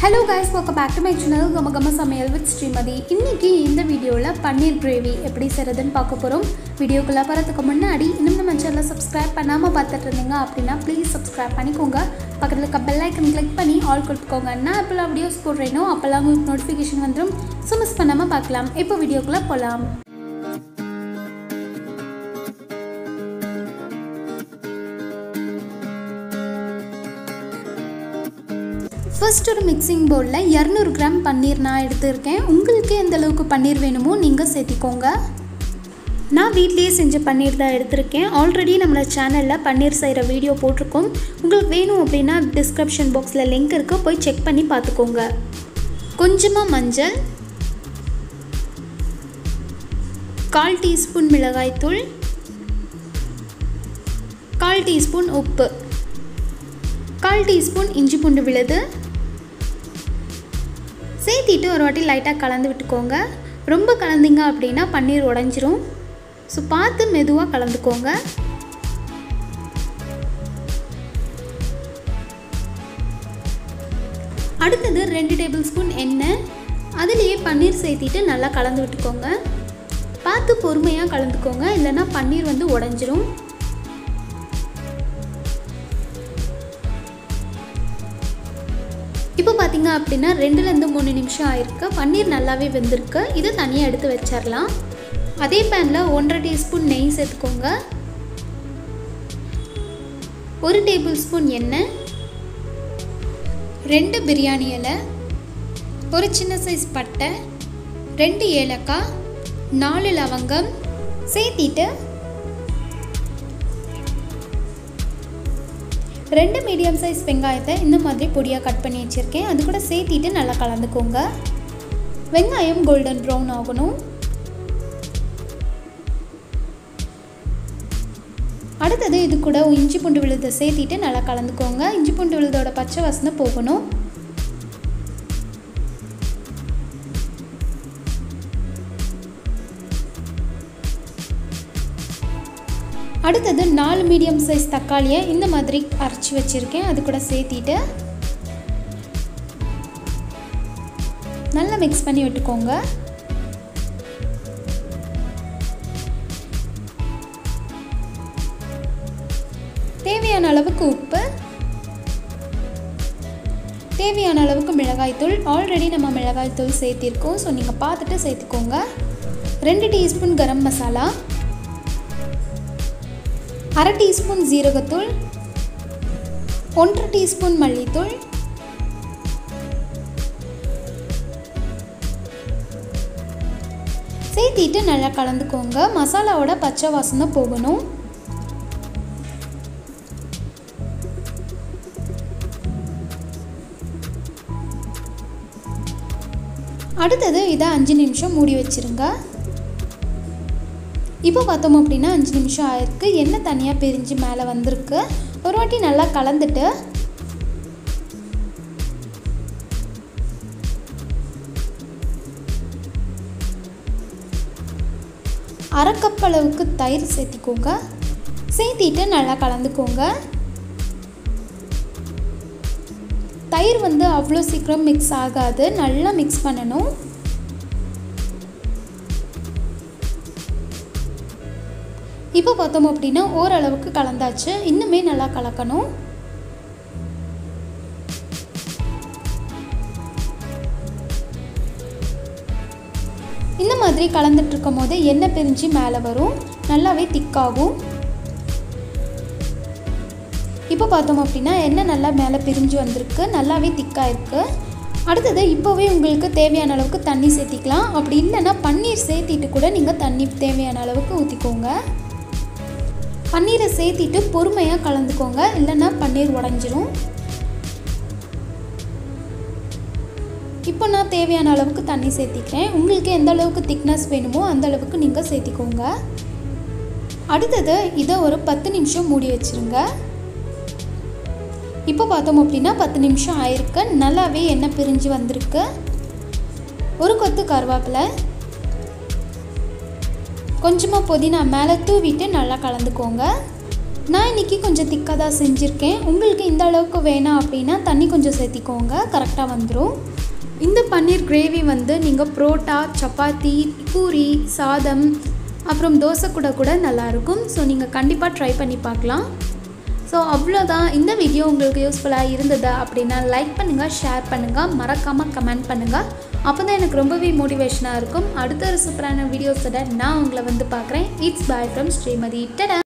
hello guys welcome back to my channel கம கம சமையல் வித் ஸ்ரீமதி இன்றைக்கி இந்த வீடியோவில் பன்னீர் கிரேவி எப்படி செய்கிறதுன்னு பார்க்க போகிறோம் வீடியோக்குள்ளே போகிறதுக்கு முன்னாடி இன்னும் நம்ம சேனலை சப்ஸ்கிரைப் பண்ணாமல் பார்த்துட்டு இருந்தீங்க அப்படின்னா ப்ளீஸ் சப்ஸ்கிரைப் பண்ணிக்கோங்க பக்கத்தில் இருக்க பெல் ஐக்கன் கிளிக் பண்ணி ஆல் கொடுத்துக்கோங்க நான் எப்போல்லாம் வீடியோஸ் போடுறேனோ அப்போல்லாம் உங்களுக்கு நோட்டிஃபிகேஷன் வந்துடும் ஸோ மிஸ் பண்ணாமல் பார்க்கலாம் இப்போ வீடியோக்குள்ளே போகலாம் ஃபர்ஸ்ட் ஒரு மிக்சிங் பவுலில் இரநூறு கிராம் பன்னீர் நான் எடுத்திருக்கேன் உங்களுக்கு எந்த அளவுக்கு பன்னீர் வேணுமோ நீங்கள் சேர்த்திக்கோங்க நான் வீட்லேயே செஞ்ச பன்னீர் தான் எடுத்திருக்கேன் ஆல்ரெடி நம்மளோட சேனலில் பன்னீர் செய்கிற வீடியோ போட்டிருக்கோம் உங்களுக்கு வேணும் அப்படின்னா டிஸ்கிரிப்ஷன் பாக்ஸில் லிங்க் இருக்குது போய் செக் பண்ணி பார்த்துக்கோங்க கொஞ்சமாக மஞ்சள் கால் டீஸ்பூன் மிளகாய்த்தூள் கால் டீஸ்பூன் உப்பு கால் டீஸ்பூன் இஞ்சி பூண்டு விழுது சேர்த்திட்டு ஒரு வாட்டி லைட்டாக கலந்து விட்டுக்கோங்க ரொம்ப கலந்தீங்க அப்படின்னா பன்னீர் உடஞ்சிரும் ஸோ பார்த்து மெதுவாக கலந்துக்கோங்க அடுத்தது ரெண்டு டேபிள் ஸ்பூன் எண்ணெய் அதுலேயே பன்னீர் சேர்த்திட்டு நல்லா கலந்து விட்டுக்கோங்க பார்த்து பொறுமையாக கலந்துக்கோங்க இல்லைன்னா பன்னீர் வந்து உடஞ்சிரும் இப்போ பார்த்தீங்க அப்படின்னா ரெண்டுலேருந்து மூணு நிமிஷம் ஆயிருக்கு பன்னீர் நல்லாவே வெந்திருக்கு இதை தனியாக எடுத்து வச்சிடலாம் அதே பேனில் ஒன்றரை டீஸ்பூன் நெய் சேர்த்துக்கோங்க ஒரு டேபிள் ஸ்பூன் எண்ணெய் ரெண்டு பிரியாணி இலை ஒரு சின்ன சைஸ் பட்டை ரெண்டு ஏலக்காய் நாலு லவங்கம் சேர்த்திட்டு ரெண்டு மீடியம் சைஸ் வெங்காயத்தை இந்த மாதிரி பொடியாக கட் பண்ணி வச்சுருக்கேன் அது கூட சேர்த்திட்டு நல்லா கலந்துக்கோங்க வெங்காயம் கோல்டன் ப்ரௌன் ஆகணும் அடுத்தது இது கூட இஞ்சி பூண்டு விழுதை சேர்த்திட்டு நல்லா கலந்துக்கோங்க இஞ்சி பூண்டு விழுதோட பச்சை வாசனை போகணும் அடுத்தது நாலு மீடியம் சைஸ் தக்காளியை இந்த மாதிரி அரைச்சி வச்சுருக்கேன் அது கூட சேர்த்திட்டு நல்லா மிக்ஸ் பண்ணி விட்டுக்கோங்க தேவையான அளவுக்கு உப்பு தேவையான அளவுக்கு மிளகாய்த்தூள் ஆல்ரெடி நம்ம மிளகாய்த்தூள் சேர்த்திருக்கோம் ஸோ நீங்கள் பார்த்துட்டு சேர்த்துக்கோங்க ரெண்டு டீஸ்பூன் கரம் மசாலா அரை டீஸ்பூன் ஜீரகத்தூள் ஒன்றரை டீஸ்பூன் மல்லித்தூள் சேர்த்திட்டு நல்லா கலந்துக்கோங்க மசாலாவோட பச்சை வாசனை போகணும் அடுத்தது இதை அஞ்சு நிமிஷம் மூடி வச்சுருங்க இப்போ பார்த்தோம் அப்படின்னா அஞ்சு நிமிஷம் ஆயிருக்கு எண்ணெய் தனியாக பிரிஞ்சு மேலே வந்திருக்கு ஒரு வாட்டி நல்லா கலந்துட்டு அரை கப் அளவுக்கு தயிர் சேர்த்திக்கோங்க சேர்த்திட்டு நல்லா கலந்துக்கோங்க தயிர் வந்து அவ்வளோ சீக்கிரம் மிக்ஸ் ஆகாது நல்லா மிக்ஸ் பண்ணணும் இப்போ பார்த்தோம் அப்படின்னா ஓரளவுக்கு கலந்தாச்சு இன்னுமே நல்லா கலக்கணும் இந்த மாதிரி கலந்துட்டு இருக்கும் போது எண்ணெய் பிரிஞ்சு மேலே வரும் நல்லாவே திக்காகும் இப்போ பார்த்தோம் அப்படின்னா எண்ணெய் நல்லா மேலே பிரிஞ்சு வந்திருக்கு நல்லாவே திக்காக இருக்குது அடுத்தது இப்போவே உங்களுக்கு தேவையான அளவுக்கு தண்ணி சேர்த்திக்கலாம் அப்படி இல்லைன்னா பன்னீர் சேர்த்திட்டு கூட நீங்கள் தண்ணி தேவையான அளவுக்கு ஊற்றிக்கோங்க பன்னீரை சேர்த்திட்டு பொறுமையாக கலந்துக்கோங்க இல்லைன்னா பன்னீர் உடஞ்சிரும் இப்போ நான் தேவையான அளவுக்கு தண்ணி சேர்த்திக்கிறேன் உங்களுக்கு எந்த அளவுக்கு திக்னஸ் வேணுமோ அந்த அளவுக்கு நீங்கள் சேர்த்திக்கோங்க அடுத்தது இதை ஒரு பத்து நிமிஷம் மூடி வச்சுருங்க இப்போ பார்த்தோம் அப்படின்னா பத்து நிமிஷம் ஆயிருக்கு நல்லாவே எண்ணெய் பிரிஞ்சு வந்திருக்கு ஒரு கொத்து கருவேப்பிலை கொஞ்சமாக புதினா மேலே தூவிட்டு நல்லா கலந்துக்கோங்க நான் இன்றைக்கி கொஞ்சம் திக்காக தான் செஞ்சுருக்கேன் உங்களுக்கு இந்த அளவுக்கு வேணாம் அப்படின்னா தண்ணி கொஞ்சம் சேர்த்திக்கோங்க கரெக்டாக வந்துடும் இந்த பன்னீர் கிரேவி வந்து நீங்கள் புரோட்டா சப்பாத்தி பூரி சாதம் அப்புறம் தோசை கூட கூட நல்லாயிருக்கும் ஸோ நீங்கள் கண்டிப்பாக ட்ரை பண்ணி பார்க்கலாம் ஸோ அவ்வளோதான் இந்த வீடியோ உங்களுக்கு யூஸ்ஃபுல்லாக இருந்தது அப்படின்னா லைக் பண்ணுங்கள் ஷேர் பண்ணுங்கள் மறக்காமல் கமெண்ட் பண்ணுங்கள் அப்போ தான் எனக்கு ரொம்பவே மோட்டிவேஷனாக இருக்கும் அடுத்த ஒரு சூப்பரான வீடியோஸோட நான் உங்களை வந்து பார்க்குறேன் இட்ஸ் பாய் ஃப்ரம் ஸ்ரீமதி டடா